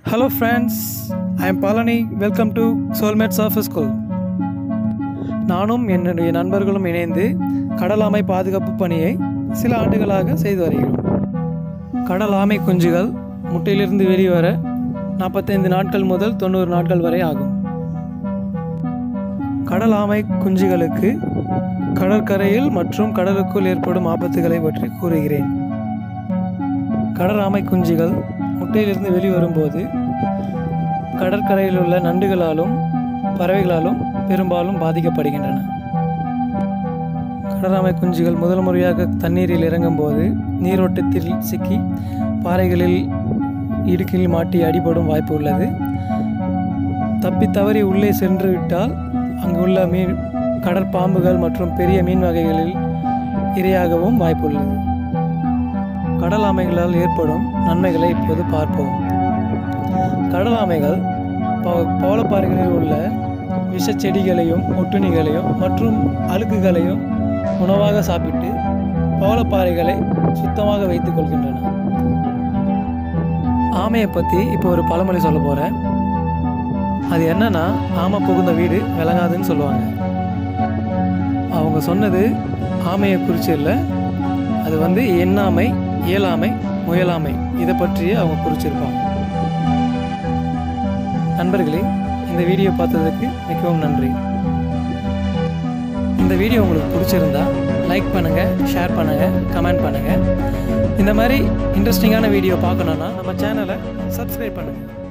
Hello friends, I am Palani. Welcome to Soulmates of School. நானும் என்னுடைய நண்பர்களும் இணைந்து கடல் ஆமை பாதுகாப்பு பணியை சில ஆண்டுகளாக செய்து வருகிறோம் கடல் ஆமை குஞ்சுகள் முட்டையிலிருந்து வெளிவர நாற்பத்தைந்து நாட்கள் முதல் தொண்ணூறு நாட்கள் வரை ஆகும் கடல் ஆமை குஞ்சுகளுக்கு கடற்கரையில் மற்றும் கடலுக்குள் ஏற்படும் ஆபத்துகளை பற்றி கூறுகிறேன் கடல் ஆமை குஞ்சுகள் முட்டையிலிருந்து வெளிவரும்போது கடற்கரையில் உள்ள நண்டுகளாலும் பறவைகளாலும் பெரும்பாலும் பாதிக்கப்படுகின்றன கடலாமை குஞ்சுகள் முதல் முறையாக தண்ணீரில் இறங்கும்போது நீரோட்டத்தில் சிக்கி பாறைகளில் இடுக்கில் மாட்டி அடிபடும் வாய்ப்பு உள்ளது தப்பி தவறி உள்ளே சென்று விட்டால் அங்குள்ள மீன் கடற்பாம்புகள் மற்றும் பெரிய மீன் வகைகளில் இரையாகவும் வாய்ப்புள்ளது கடல் ஆமைகளால் ஏற்படும் நன்மைகளை இப்போது பார்ப்போம் கடல் ஆமைகள் ப- பவளப்பாறைகளில் உள்ள விஷச் செடிகளையும் ஒட்டுண்ணிகளையும் மற்றும் அழுக்குகளையும் உணவாக சாப்பிட்டு பவளப்பாறைகளை சுத்தமாக வைத்துக் கொள்கின்றன ஆமையை பற்றி இப்போ ஒரு பழமொழி சொல்ல போகிறேன் அது என்னன்னா ஆமை புகுந்த வீடு விளங்காதுன்னு சொல்லுவாங்க அவங்க சொன்னது ஆமையை குறித்து இல்லை அது வந்து எண்ணாமை இயலாமை முயலாமை இதை பற்றி அவங்க குறிச்சிருப்பாங்க நண்பர்களே இந்த வீடியோ பார்த்ததுக்கு மிகவும் நன்றி இந்த வீடியோ உங்களுக்கு பிடிச்சிருந்தா லைக் பண்ணுங்கள் ஷேர் பண்ணுங்கள் கமெண்ட் பண்ணுங்கள் இந்த மாதிரி இன்ட்ரெஸ்டிங்கான வீடியோ பார்க்கணுன்னா நம்ம சேனலை சப்ஸ்கிரைப் பண்ணுங்கள்